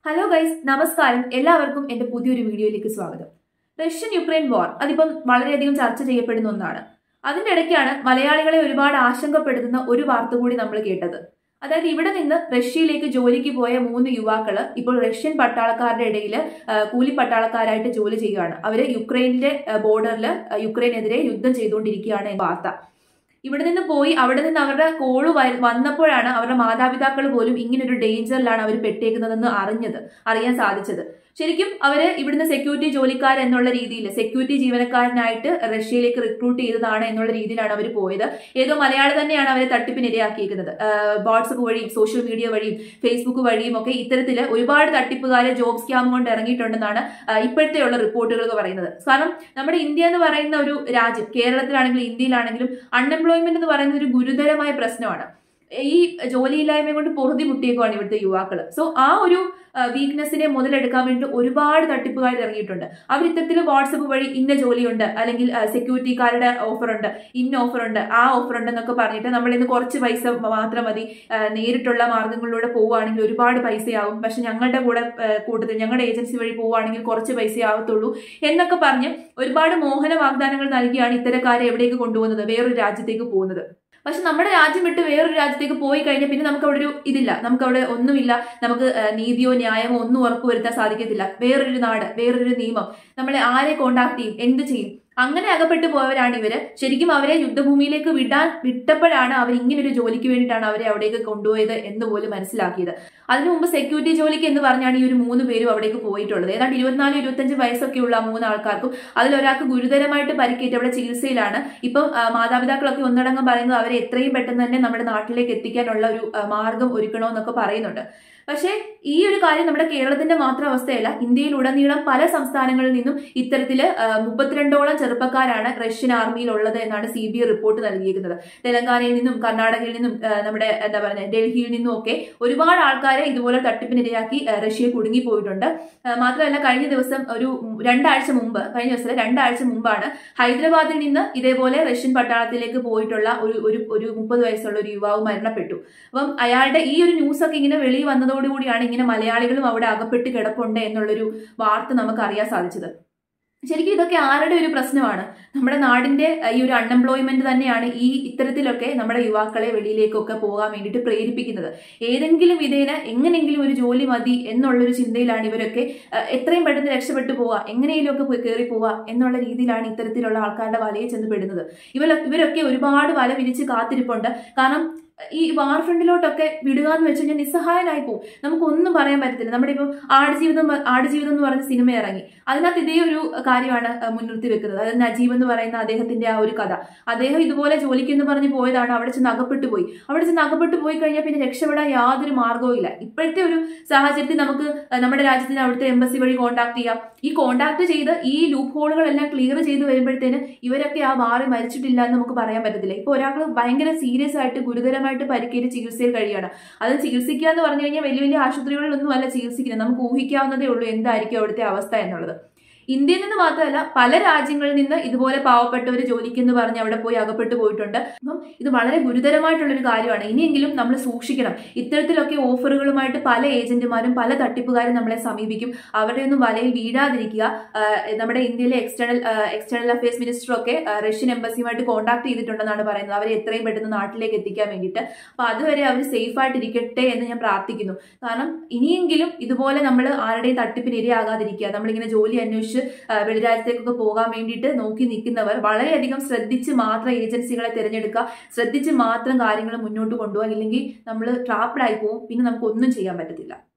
hello guys നമസ്കാരം എല്ലാവർക്കും എന്റെ പുതിയൊരു വീഡിയോയിലേക്ക് സ്വാഗതം റഷ്യൻ യുക്രൈൻ വാർ അതിപ്പം വളരെയധികം ചർച്ച ചെയ്യപ്പെടുന്ന ഒന്നാണ് അതിന്റെ ഇടയ്ക്കാണ് മലയാളികളെ ഒരുപാട് ആശങ്കപ്പെടുത്തുന്ന ഒരു വാർത്ത കൂടി നമ്മൾ കേട്ടത് അതായത് ഇവിടെ നിന്ന് റഷ്യയിലേക്ക് ജോലിക്ക് പോയ മൂന്ന് യുവാക്കള് ഇപ്പോൾ റഷ്യൻ പട്ടാളക്കാരുടെ ഇടയിൽ കൂലി പട്ടാളക്കാരായിട്ട് ജോലി ചെയ്യുകയാണ് അവര് യുക്രൈനിന്റെ ബോർഡറിൽ യുക്രൈനെതിരെ യുദ്ധം ചെയ്തുകൊണ്ടിരിക്കുകയാണ് എന്ന വാർത്ത ഇവിടെ നിന്ന് പോയി അവിടെ നിന്ന് അവരുടെ കോള് വന്നപ്പോഴാണ് അവരുടെ മാതാപിതാക്കൾ പോലും ഇങ്ങനൊരു ഡേഞ്ചറിലാണ് അവർ പെട്ടേക്കുന്നതെന്ന് അറിഞ്ഞത് അറിയാൻ സാധിച്ചത് ശരിക്കും അവര് ഇവിടുന്ന് സെക്യൂരിറ്റി ജോലിക്കാർ എന്നുള്ള രീതിയിൽ സെക്യൂരിറ്റി ജീവനക്കാരനായിട്ട് റഷ്യയിലേക്ക് റിക്രൂട്ട് ചെയ്തതാണ് എന്നുള്ള രീതിയിലാണ് അവർ പോയത് ഏതോ മലയാളി തന്നെയാണ് അവരെ തട്ടിപ്പിന് ഇരയാക്കിയിരിക്കുന്നത് വാട്സപ്പ് വഴിയും സോഷ്യൽ മീഡിയ വഴിയും ഫേസ്ബുക്ക് വഴിയും ഒക്കെ ഇത്തരത്തിൽ ഒരുപാട് തട്ടിപ്പുകാരെ ജോബ് സ്കാം കൊണ്ട് ഇറങ്ങിയിട്ടുണ്ടെന്നാണ് ഇപ്പോഴത്തെയുള്ള റിപ്പോർട്ടുകൾ പറയുന്നത് കാരണം നമ്മുടെ ഇന്ത്യ എന്ന് പറയുന്ന ഒരു രാജ്യം കേരളത്തിലാണെങ്കിലും ഇന്ത്യയിലാണെങ്കിലും അൺഎംപ്ലോയ്മെന്റ് എന്ന് പറയുന്നത് ഒരു ഗുരുതരമായ പ്രശ്നമാണ് ഈ ജോലിയില്ലായ്മ കൊണ്ട് പൊറുതി മുട്ടിയേക്കുവാണ് ഇവിടുത്തെ യുവാക്കൾ സോ ആ ഒരു വീക്ക്നെസ്സിനെ മുതലെടുക്കാൻ വേണ്ടി ഒരുപാട് തട്ടിപ്പുകാർ ഇറങ്ങിയിട്ടുണ്ട് അവർ ഇത്തരത്തിൽ വാട്സപ്പ് വഴി ഇന്ന ജോലിയുണ്ട് അല്ലെങ്കിൽ സെക്യൂരിറ്റിക്കാരുടെ ഓഫർ ഉണ്ട് ഇന്ന ഓഫർ ഉണ്ട് ആ ഓഫർ ഉണ്ട് എന്നൊക്കെ പറഞ്ഞിട്ട് നമ്മൾ ഇന്ന് കുറച്ച് പൈസ മാത്രം മതി നേരിട്ടുള്ള മാർഗങ്ങളിലൂടെ പോവുകയാണെങ്കിൽ ഒരുപാട് പൈസയാവും പക്ഷെ ഞങ്ങളുടെ കൂടെ കൂട്ടത്തിൽ ഞങ്ങളുടെ ഏജൻസി വഴി പോവുകയാണെങ്കിൽ കുറച്ച് പൈസ ആവത്തുള്ളൂ എന്നൊക്കെ പറഞ്ഞ് ഒരുപാട് മോഹന വാഗ്ദാനങ്ങൾ നൽകിയാണ് ഇത്തരക്കാരെ എവിടേക്ക് കൊണ്ടുപോകുന്നത് വേറൊരു രാജ്യത്തേക്ക് പോകുന്നത് പക്ഷെ നമ്മുടെ രാജ്യം വിട്ട് വേറൊരു രാജ്യത്തേക്ക് പോയി കഴിഞ്ഞാൽ പിന്നെ നമുക്ക് അവിടെ ഒരു ഇതില്ല നമുക്ക് അവിടെ ഒന്നുമില്ല നമുക്ക് നീതിയോ ന്യായമോ ഒന്നും ഉറപ്പുവരുത്താൻ സാധിക്കത്തില്ല വേറൊരു നാട് വേറൊരു നിയമം നമ്മളെ ആരെ കോണ്ടാക്ട് ചെയ്യും എന്ത് ചെയ്യും അങ്ങനെ അകപ്പെട്ടു പോയവരാണ് ഇവര് ശരിക്കും അവരെ യുദ്ധഭൂമിയിലേക്ക് വിടാൻ വിട്ടപ്പോഴാണ് അവർ ഇങ്ങനൊരു ജോലിക്ക് വേണ്ടിയിട്ടാണ് അവരെ അവിടേക്ക് കൊണ്ടുപോയത് എന്ന് പോലും മനസ്സിലാക്കിയത് അതിനു മുമ്പ് സെക്യൂരിറ്റി ജോലിക്ക് എന്ന് പറഞ്ഞാണ് ഈ ഒരു മൂന്ന് പേരും അവിടേക്ക് പോയിട്ടുള്ളത് ഏതാണ്ട് ഇരുപത്തിനാല് ഇരുപത്തഞ്ച് വയസ്സൊക്കെയുള്ള ആ മൂന്ന് ആൾക്കാർക്കും അതിലൊരാൾക്ക് ഗുരുതരമായിട്ട് പരിക്കേറ്റ് അവിടെ ചികിത്സയിലാണ് ഇപ്പം മാതാപിതാക്കളൊക്കെ ഒന്നടങ്കം പറയുന്നത് അവരെ എത്രയും പെട്ടെന്ന് തന്നെ നമ്മുടെ നാട്ടിലേക്ക് എത്തിക്കാനുള്ള ഒരു മാർഗം ഒരുക്കണമെന്നൊക്കെ പറയുന്നുണ്ട് പക്ഷേ ഈ ഒരു കാര്യം നമ്മുടെ കേരളത്തിന്റെ മാത്രം അവസ്ഥയല്ല ഇന്ത്യയിൽ ഉടനീളം പല സംസ്ഥാനങ്ങളിൽ നിന്നും ഇത്തരത്തില് മുപ്പത്തിരണ്ടോളം ചെറുപ്പക്കാരാണ് റഷ്യൻ ആർമിയിൽ ഉള്ളത് എന്നാണ് സി ബി ഐ റിപ്പോർട്ട് നൽകിയിരിക്കുന്നത് തെലങ്കാനയിൽ നിന്നും കർണാടകയിൽ നിന്നും നമ്മുടെ എന്താ പറയുക ഡൽഹിയിൽ നിന്നും ഒക്കെ ഒരുപാട് ആൾക്കാരെ ഇതുപോലെ തട്ടിപ്പിനിരയാക്കി റഷ്യ കുടുങ്ങിപ്പോയിട്ടുണ്ട് മാത്രമല്ല കഴിഞ്ഞ ദിവസം ഒരു രണ്ടാഴ്ച മുമ്പ് കഴിഞ്ഞ ദിവസം രണ്ടാഴ്ച മുമ്പാണ് ഹൈദരാബാദിൽ നിന്ന് ഇതേപോലെ റഷ്യൻ പട്ടാളത്തിലേക്ക് പോയിട്ടുള്ള ഒരു ഒരു ഒരു മുപ്പത് വയസ്സുള്ള ഒരു യുവാവ് മരണപ്പെട്ടു അപ്പം അയാളുടെ ഈ ഒരു ന്യൂസ് ഒക്കെ ഇങ്ങനെ വെളിയിൽ വന്നതോടുകൂടിയാണ് ഇങ്ങനെ മലയാളികളും അവിടെ അകപ്പെട്ട് കിടപ്പുണ്ട് എന്നുള്ളൊരു വാർത്ത നമുക്ക് അറിയാൻ സാധിച്ചത് ശരിക്കും ഇതൊക്കെ ആരുടെ ഒരു പ്രശ്നമാണ് നമ്മുടെ നാടിന്റെ ഈ ഒരു അൺഎംപ്ലോയ്മെന്റ് തന്നെയാണ് ഈ ഇത്തരത്തിലൊക്കെ നമ്മുടെ യുവാക്കളെ വെളിയിലേക്കൊക്കെ പോകാൻ വേണ്ടിയിട്ട് പ്രേരിപ്പിക്കുന്നത് ഏതെങ്കിലും വിധേന എങ്ങനെയെങ്കിലും ഒരു ജോലി മതി എന്നുള്ളൊരു ചിന്തയിലാണ് ഇവരൊക്കെ എത്രയും പെട്ടെന്ന് രക്ഷപ്പെട്ടു പോവുക എങ്ങനെയെങ്കിലുമൊക്കെ പോയി കയറി പോവുക എന്നുള്ള രീതിയിലാണ് ഇത്തരത്തിലുള്ള ആൾക്കാരുടെ വലയിൽ ചെന്ന് പെടുന്നത് ഇവർ ഇവരൊക്കെ ഒരുപാട് വല വിരിച്ച് കാത്തിരിപ്പുണ്ട് കാരണം ഈ വാർ ഫ്രണ്ടിലോട്ടൊക്കെ വിടുക എന്ന് വെച്ച് കഴിഞ്ഞാൽ നിസ്സഹായനായി പോകും നമുക്കൊന്നും പറയാൻ പറ്റത്തില്ല നമ്മുടെ ഇപ്പം ആടുജീവിതം ആടുജീവിതം എന്ന് പറഞ്ഞ സിനിമ ഇറങ്ങി അതിനകത്ത് ഇതേ ഒരു കാര്യമാണ് മുൻനിർത്തി വെക്കുന്നത് അതായത് നജീബ് എന്ന് പറയുന്ന അദ്ദേഹത്തിന്റെ ആ ഒരു കഥ അദ്ദേഹം ഇതുപോലെ ജോലിക്ക് എന്ന് പറഞ്ഞ് പോയതാണ് അവിടെ ചെന്ന് അകപ്പെട്ടു പോയി അവിടെ ചെന്ന് അകപ്പെട്ടു പോയി കഴിഞ്ഞാൽ പിന്നെ രക്ഷപ്പെടാൻ യാതൊരു മാർഗവും ഇല്ല ഇപ്പോഴത്തെ ഒരു സാഹചര്യത്തിൽ നമുക്ക് നമ്മുടെ രാജ്യത്തിന് അവിടുത്തെ എംബസി വഴി കോൺടാക്ട് ചെയ്യാം ഈ കോൺടാക്ട് ചെയ്ത് ഈ ലൂപ്പ് ഹോളുകളെല്ലാം ക്ലിയർ ചെയ്ത് വരുമ്പോഴത്തേന് ഇവരൊക്കെ ആ മാറി മരിച്ചിട്ടില്ല എന്ന് നമുക്ക് പറയാൻ പറ്റത്തില്ല ഇപ്പൊ ഒരാൾ ഭയങ്കര സീരിയസ് ആയിട്ട് ഗുരുതരമായിട്ട് പരിക്കേറ്റ് ചികിത്സയിൽ കഴിയുകയാണ് അത് ചികിത്സിക്കുക എന്ന് പറഞ്ഞു കഴിഞ്ഞാൽ വലിയ വലിയ ആശുപത്രികളിലൊന്നും അല്ല ചികിത്സിക്കുന്നത് നമുക്ക് ഊഹിക്കാവുന്നതേ ഉള്ളൂ എന്തായിരിക്കും അവിടുത്തെ അവസ്ഥ എന്നുള്ളത് ഇന്ത്യയിൽ നിന്ന് മാത്രമല്ല പല രാജ്യങ്ങളിൽ നിന്ന് ഇതുപോലെ പാവപ്പെട്ടവർ ജോലിക്ക് എന്ന് പറഞ്ഞ് അവിടെ പോയി അകപ്പെട്ടു പോയിട്ടുണ്ട് അപ്പം ഇത് വളരെ ഗുരുതരമായിട്ടുള്ള ഒരു കാര്യമാണ് ഇനിയെങ്കിലും നമ്മൾ സൂക്ഷിക്കണം ഇത്തരത്തിലൊക്കെ ഓഫറുകളുമായിട്ട് പല ഏജന്റുമാരും പല തട്ടിപ്പുകാരും നമ്മളെ സമീപിക്കും അവരുടെ ഒന്നും വലയിൽ വീഴാതിരിക്കുക നമ്മുടെ ഇന്ത്യയിലെ എക്സ്റ്റേണൽ എക്സ്റ്റേണൽ അഫയേഴ്സ് മിനിസ്റ്റർ ഒക്കെ റഷ്യൻ എംബസിയുമായിട്ട് കോൺടാക്ട് ചെയ്തിട്ടുണ്ടെന്നാണ് പറയുന്നത് അവരെ എത്രയും പെട്ടെന്ന് നാട്ടിലേക്ക് എത്തിക്കാൻ വേണ്ടിയിട്ട് അപ്പൊ അതുവരെ അവർ സേഫ് ആയിട്ട് ഇരിക്കട്ടെ എന്ന് ഞാൻ പ്രാർത്ഥിക്കുന്നു കാരണം ഇനിയെങ്കിലും ഇതുപോലെ നമ്മൾ ആരുടെയും തട്ടിപ്പിന് ഇരയാകാതിരിക്കുക നമ്മളിങ്ങനെ ജോലി അന്വേഷിച്ച് വെളിരാജ്യത്തേക്കൊക്കെ പോകാൻ വേണ്ടിയിട്ട് നോക്കി നിൽക്കുന്നവർ വളരെയധികം ശ്രദ്ധിച്ച് മാത്രം ഏജൻസികളെ തിരഞ്ഞെടുക്കുക ശ്രദ്ധിച്ച് മാത്രം കാര്യങ്ങൾ മുന്നോട്ട് കൊണ്ടുപോകുക ഇല്ലെങ്കിൽ നമ്മൾ ട്രാപ്ഡ് ആയി പോകും പിന്നെ നമുക്ക് ഒന്നും ചെയ്യാൻ പറ്റത്തില്ല